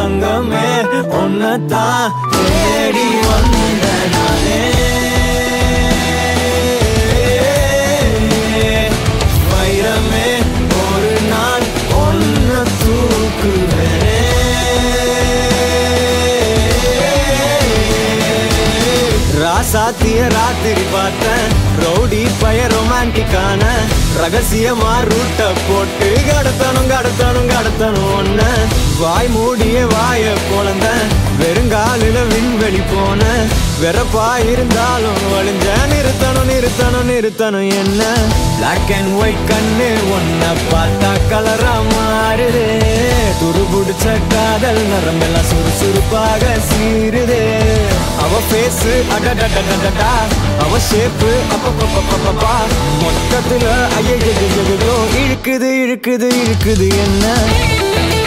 தங்கமே உன்னதான் தேடி வந்த நானே வைரமே ஒரு நாள் ஒன்ன தூக்குவேன் ராசாத்திய ராத்திரி பார்த்தேன் ரவுடி பய ரொமான்டிக்கான ரகசியமா ரூட்ட போட்டு கடத்தணும் கடத்தணும் கடத்தணும் ஒன்ன வாய் மூடிய வாய குழந்த வெறுங்காலில விண்வெளி போன வெறப்பா இருந்தாலும் வழிஞ்ச நிறுத்தணும் நிறுத்தணும் நிறுத்தணும் என்ன பிளாக் அண்ட் ஒயிட் கண்ணு ஒன்ன பார்த்தா கலரா மாறுதே துருபுடிச்ச காதல் நரம்பெல்லாம் சுறுசுறுப்பாக சீருதே அவ பேசு அடடடடடடா அவ ஷேப்பு அப்பப்பப்பப்பப்பா மொத்தத்துல ஐயோ இழுக்குது இழுக்குது இழுக்குது என்ன